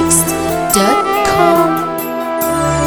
arabmix.com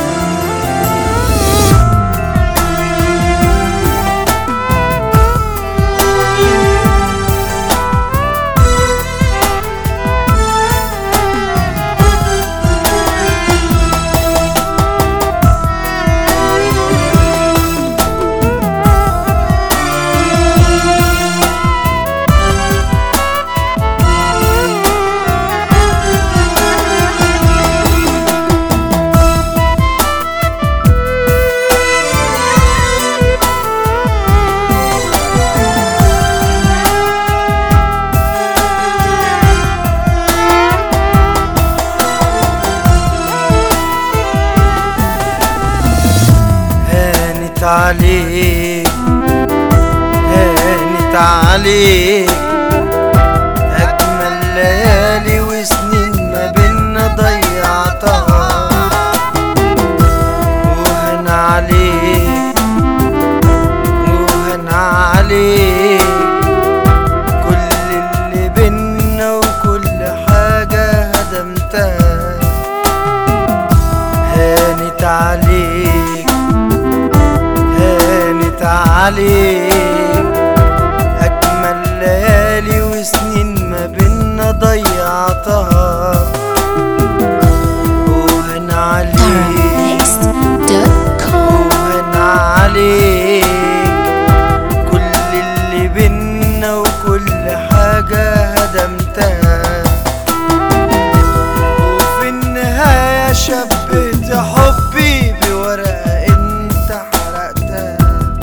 هانت عليك هانت عليك أجمل ليالي وسنين ما بينا ضيعتها وهن عليك وهن عليك كل اللي بينا وكل حاجة هدمتها هانت عليك هانت عليك أجمل ليالي وسنين ما بينا ضيعتها وهن عليك arabmix.com وهن عليك كل اللي بينا وكل حاجة هدمتها وفي النهاية شبهت حبي بورقة انت حرقتها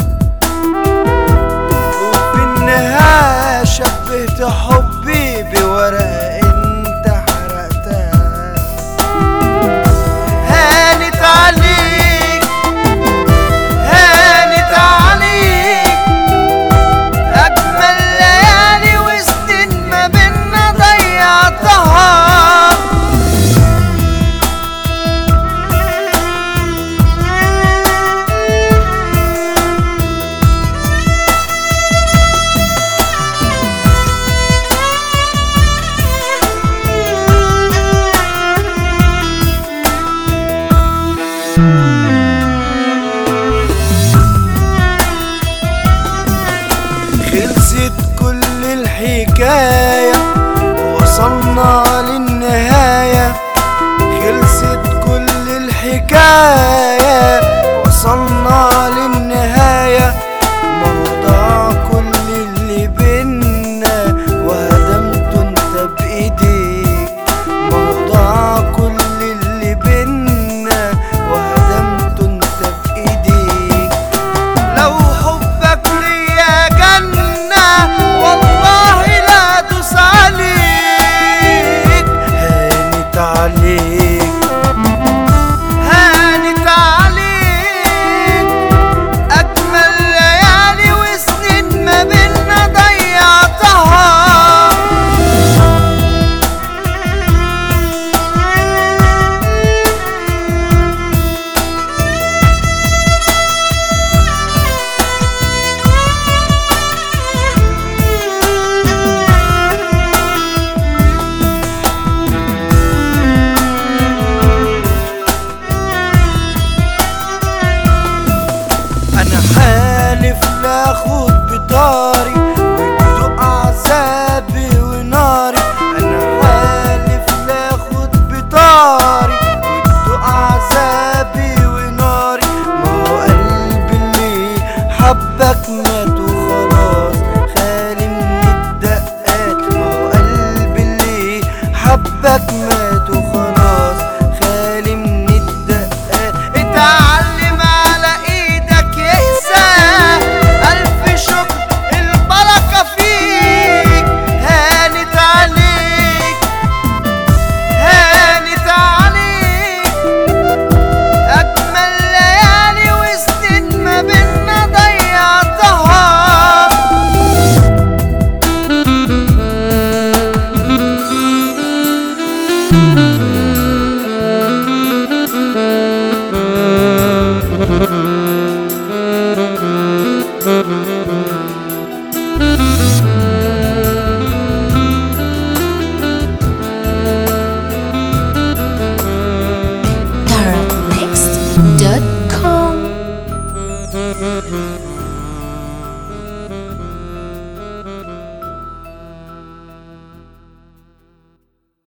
وفي النهاية شبهت حبي بورقة انت حرقتها هانت عليك هانت عليك أجمل ليالي وسنين ما بينا ضيعتها خلصت كل الحكاية وصلنا للنهاية خلصت كل الحكاية